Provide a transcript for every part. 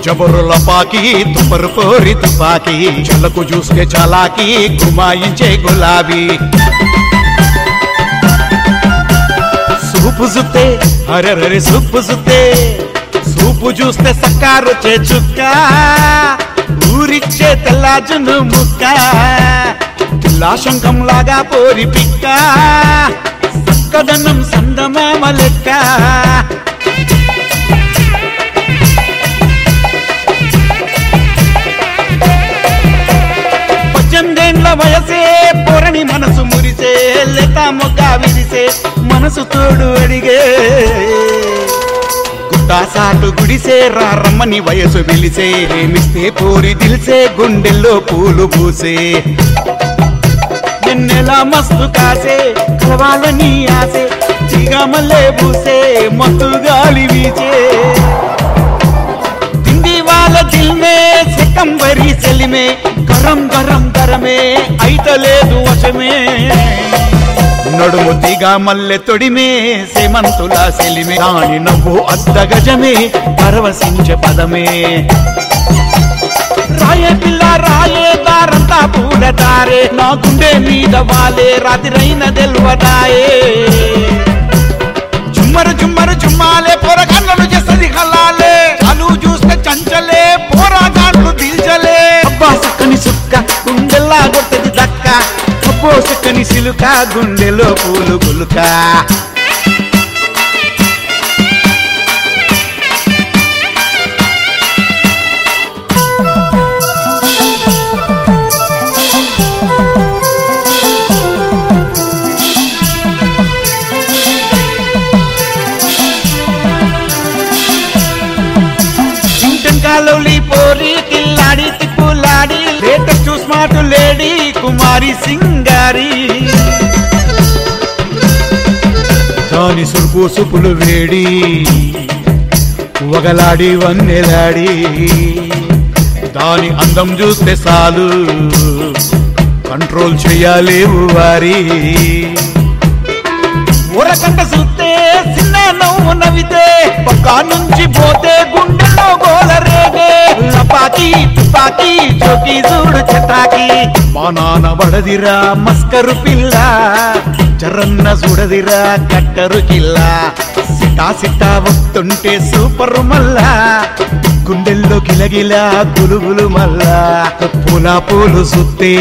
జబరుల పాకి తుపరు పోరి తుపాకి చెలకు చూస్తే చలాకి గుమాయించే గులాబీ సూపు జుత్తే అరెరరి సూపు జుత్తే సూపు చూస్తే సక్కారు చే చుక్క ఊరిచ్చే తెల్లాజును ముక్క శంఖం లాగా పోరి పిక్క సక్కదనం సందమామ లెక్క పద్దెనిమిదేండ్ల వయసే పొరని మనసు మురిసే లేత మొగ్గ విరిసే మనసు తోడు అడిగే గుట్టాసాటు గుడిసే రా రమ్మని వయసు పిలిసే ప్రేమిస్తే పోరి దిల్సే గుండెల్లో పూలు పూసే నిన్నెలా మస్తు కాసే కలవాలని ఆసే చిగమల్లే పూసే మత్తు గాలి వీచే హిందీ వాళ్ళ దిల్ మే సికంబరి సెలిమే గరం గరం గరమే అయితలేదు వశమే నడుము తీగా మల్లె తొడిమే సేమంతుల సెలిమే దాని నవ్వు అద్ద గజమే పరవశించే పదమే రాయే పిల్ల రాయే దారంతా పూల దారే నా గుండె మీద వాలే రాత్రైన తెల్వదాయే జుమ్మరు జుమ్మరు జుమ్మాలే పొరగన్నలు చేస్తుంది హల్లాలే చాలు చూస్తే చంచలే పోరాగాళ్ళు దిల్చలే అబ్బా సక్కని సుక్క గుండెల్లా కొట్టది దక్క అబ్బో సక్కని సిలుక గుండెలో పూలు గులుక ఇంటంకాలౌలి పోరి కిల్లాడి తిప్పులాడి లేటెస్ట్ స్మార్ట్ లేడీ కుమారి సింగారి దాని సురుపు సుపులు వేడి వగలాడి వన్నెలాడి దాని అందం చూస్తే చాలు కంట్రోల్ చెయ్యాలేవు వారి ఊరకంట చూస్తే చిన్న నవ్వు నవ్వితే పక్క నుంచి పోతే గుండెల్లో గోల రేగే లపాకి తుపాకి జోకి చూడు చటాకి మా నాన్న బడదిరా మస్కరు పిల్ల చరన్న చూడదిరా కట్టరు కిల్ల సిటా సిటా వస్తుంటే సూపర్ మల్లా గుండెల్లో గిలగిలా గులుగులు మల్లా పూల పూలు సుత్తే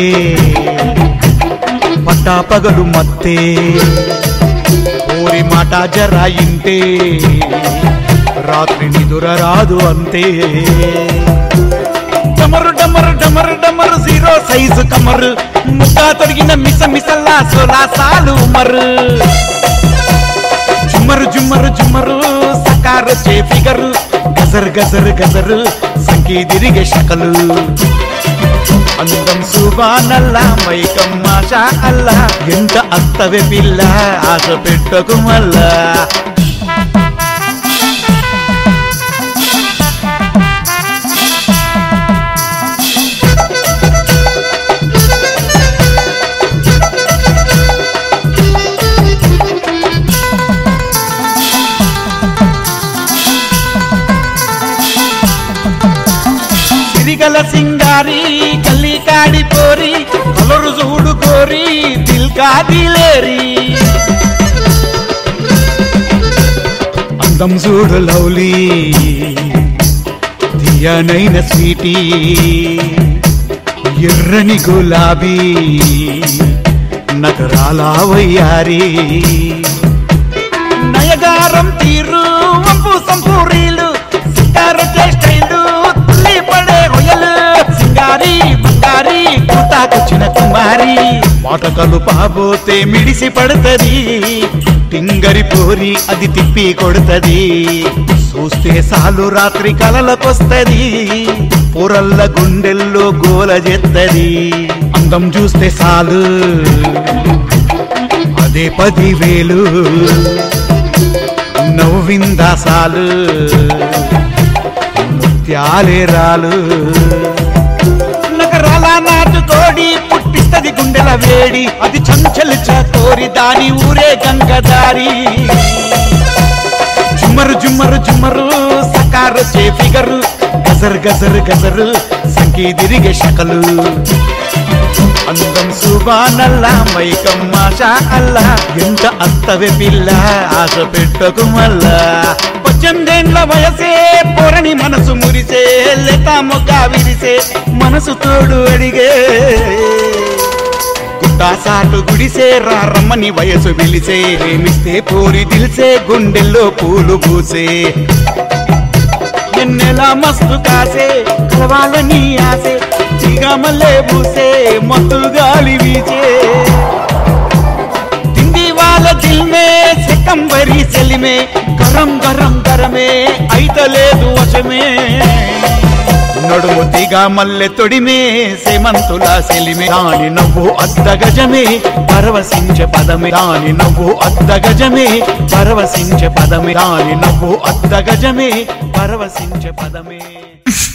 పట్టా పగలు మత్తే ఊరి మాట జరా ఇంటే రాత్రి నిదుర రాదు అంతే డమరు డమరు డమరు డమరు జీరో సైజు కమరు ముద్దా తొడిగిన మిస మిసల్లా సోలా సాలు మరు జుమ్మరు జుమ్మరు జుమ్మరు సకారు చే ఫిగరు గజర్ గజర్ గజరు సంకీదిరిగే శకలు అందం సుబానల్లా మైకం మాషా అల్లా ఎంత అత్తవే పిల్ల ఆశ పెట్టకు మల్లా సిరిగల సింగారి కల్లి కాడి పోరి కలరు చూడు కోరి దిల్ కాదిలేరి అందం చూడు లౌలీ తీయనైన స్వీటీ ఎర్రని గులాబీ నగరాల వయ్యారి నయగారం తీరు వంపు సంపూరీలు సితారు చేష్టైలు తుల్లి పడే హొయలు సింగారి బంగారి కూతాకొచ్చిన కుమారి మాట కలుపాబోతే మిడిసి పడుతది టింగరి పోరి అది తిప్పి కొడుతది చూస్తే సాలు రాత్రి కలలకొస్తది పొరల్ల గుండెల్లో గోల చేత్తది అందం చూస్తే సాలు అదే పదివేలు నవ్విందాసాలు ముత్యాలే రాలు నగరాల నాటుతోడి పుట్టిస్తది గుండెల వేడి అది చంచలు చకోరి దాని ఊరే గంగదారి జుమ్మరు జుమ్మరు జుమ్మరు సకారు చే ఫిగరు గజ గజర్ గజర్ గజరు సంకీదిరిగే శకలు అందం సుబానల్లా మైకం మాషా అల్లా ఎంత అత్తవే పిల్ల ఆశ పెట్టకు మల్లా పద్దెనిమిదేండ్ల వయసే పొరని మనసు మురిసే లేత మొగ్గ విరిసే మనసు తోడు అడిగే గుట్టాసాటు గుడిసే రా రమ్మని వయసు పిలిసే ప్రేమిస్తే పోరి దిల్సే గుండెల్లో పూలు పూసే ఎన్నెలా మస్తు కాసే కలవాలని ఆసే చిగమల్లే పూసే మత్తు గాలి వీచే దిండి వాళ్ళ దిల్మే సికంబరి సెలిమే గరం గరం గరమే అయితలేదు వశమే నడుము తిగా మల్లె తొడిమే సేమంతుల సెలిమే దాని నవ్వు అద్ద గజమే పరవశించే పదమే దాని నవ్వు అద్ద గజమే పరవశించే పదమే దాని నవ్వు అద్ద గజమే పరవశించే పదమే